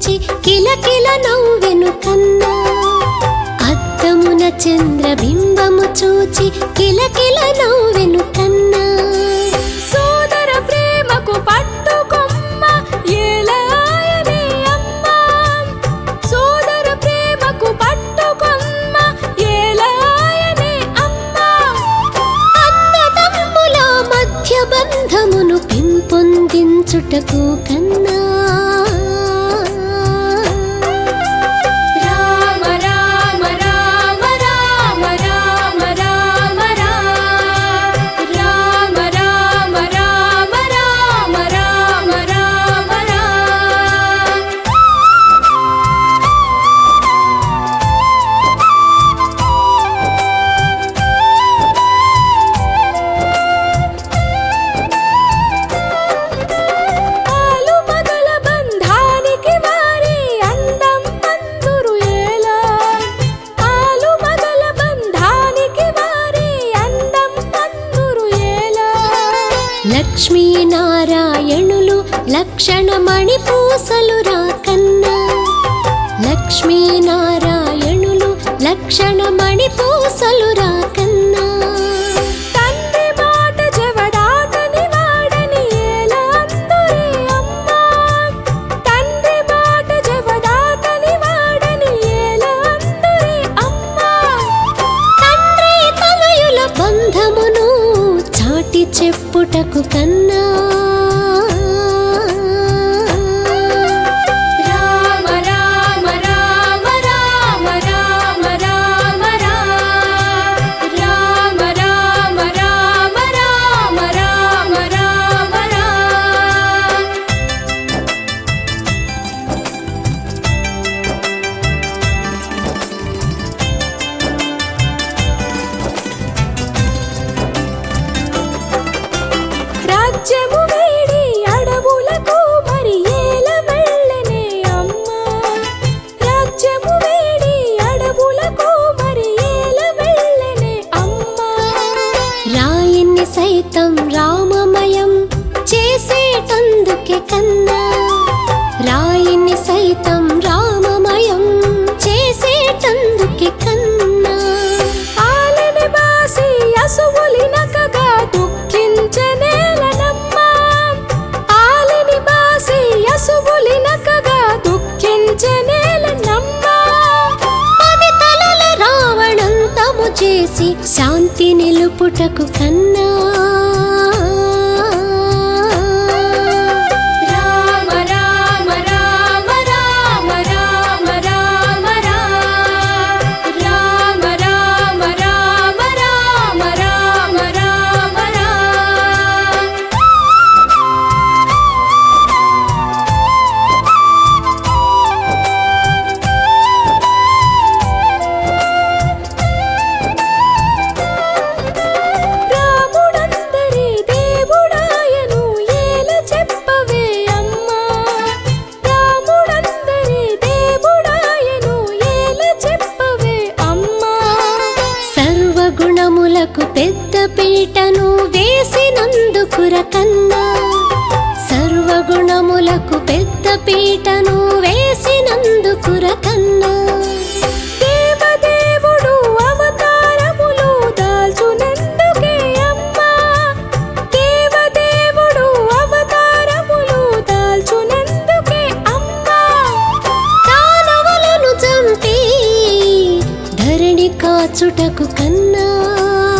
చూచి కిలకిల నవ్వెను కన్నా అద్దమున చంద్రబింబము చూచి కిలకిల నవ్వెను కన్నా సోదర ప్రేమకు పట్టుకొమ్మ ఏలాయనే అమ్మ సోదర ప్రేమకు పట్టుకొమ్మ ఏలాయనే అమ్మ అన్నదమ్ముల మధ్య బంధమును పెంపొందించుటకు కన్నా రామ రామ రామ రామ రామ రామ రామ రామ రామ రామ రామ రామ రామ రామ ఆలు మగల బంధానికి వారి అందం అందురు ఏలా ఆలు మగల బంధానికి వారి అందం అందురు ఏలా లక్ష్మీ నారాయణులు లక్షణమణి పూసలు రాకన్నా లక్ష్మీ నారాయణులు లక్షణమణి పూసలు రాకన్నా తండ్రి మాట జవదాటని వాడని ఏలా అందురే అమ్మా తండ్రి మాట జవదాటని వాడని ఏలా అందురే అమ్మా తండ్రి తనయుల బంధమును చాటి చెప్పుటకు కన్నా రామ రామ రామ రామ రామ రామ రామ రామ రామ రామ రామ రామ రామ రామ రాజ్యము వేడి అడవులకు మరి ఏల వెళ్ళనే అమ్మా రాజ్యము వేడి అడవులకు మరి ఏల వెళ్ళనే అమ్మా రాయిని సైతం రామమయం చేసేటందుకే కన్నా రాయిని సైతం రామమయం చేసేటందుకే కన్నా ఆలని బాసి అసువులినకగా దుఃఖించనేలనమ్మా ఆలని బాసి అసువులినకగా దుఃఖించనేలనమ్మా పది తలల రావణంతము చేసి శాంతి నిలుపుటకు కన్నా రామ రామ రామ రామ రామ రామ రామ రామ రామ రామ రామ రామ రామ రామ రాముడందరి దేవుడాయను ఏల చెప్పవే అమ్మా రాముడందరి దేవుడాయను ఏల చెప్పవే అమ్మా సర్వగుణములకు పెద్ద పీటను వేసినందుకుర కన్నా సర్వగుణములకు పెద్ద పీటను వేసినందుకుర కన్నా దేవదేవుడు అవతారములు దాల్చునందుకే అమ్మా దేవదేవుడు అవతారములు దాల్చునందుకే అమ్మా దానవులను చంపి ధరణి కాచుటకు కన్నా